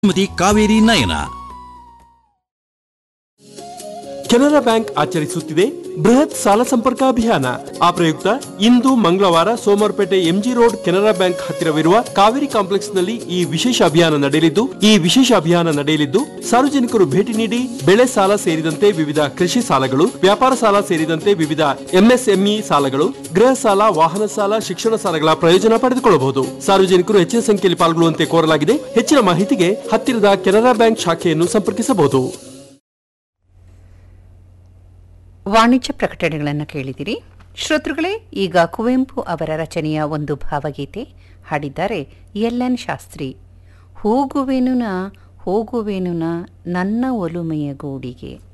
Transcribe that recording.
Shrimati Kaveri Nayana Canara bank ಆಚರಿಸುತ್ತಿದೆ ಬೃಹತ್ ಸಾಲ ಸಂಪರ್ಕ ಅಭಿಯಾನ ಆ ಪ್ರಯುಕ್ತ ಇಂದು ಮಂಗಳವಾರ Somwarpet MG road Canara bank ಹತ್ತಿರವಿರುವ ಕಾವೇರಿ ಕಾಂಪ್ಲೆಕ್ಸ್ ನಲ್ಲಿ ಈ ವಿಶೇಷ ಅಭಿಯಾನ ನಡೆಯಲಿದ್ದು ಈ ವಿಶೇಷ ಅಭಿಯಾನ ನಡೆಯಲಿದ್ದು ಸಾರ್ವಜನಿಕರು ಭೇಟಿ ನೀಡಿ ಬೆಳೆ ಸಾಲ ಸೇರಿದಂತೆ ವಿವಿಧ ಕೃಷಿ ಸಾಲಗಳು ವ್ಯಾಪಾರ ಸಾಲ ಸೇರಿದಂತೆ ವಿವಿಧ ಎಂಎಸ್ಎಂಇ ಸಾಲಗಳು ಗೃಹ ಸಾಲ ವಾಹನ ಸಾಲ ಶಿಕ್ಷಣ ಸಾಲಗಳ ಪ್ರಯೋಜನ ಪಡೆದುಕೊಳ್ಳಬಹುದು ಸಾರ್ವಜನಿಕರು ಹೆಚ್ಚಿನ ಸಂಖ್ಯೆಯಲ್ಲಿ ಪಾಲ್ಗೊಳ್ಳುವಂತೆ ಕೋರಲಾಗಿದೆ ಹೆಚ್ಚಿನ ಮಾಹಿತಿಗೆ ಹತ್ತಿರದ ಕೆನರಾ ಬ್ಯಾಂಕ್ ಶಾಖೆಯನ್ನು ಸಂಪರ್ಕಿಸಬಹುದು ವಾಣಿಜ್ಯ ಪ್ರಕಟಣೆಗಳನ್ನು ಕೇಳಿದಿರಿ ಶ್ರೋತೃಗಳೇ ಈಗ ಕುವೆಂಪು ಅವರ ರಚನೆಯ ಒಂದು ಭಾವಗೀತೆ ಹಾಡಿದ್ದಾರೆ ಎಲ್ ಎನ್ ಶಾಸ್ತ್ರಿ ಹೋಗುವೆನುನ ಹೋಗುವೆನುನ ನನ್ನ ಒಲುಮೆಯ ಗೂಡಿಗೆ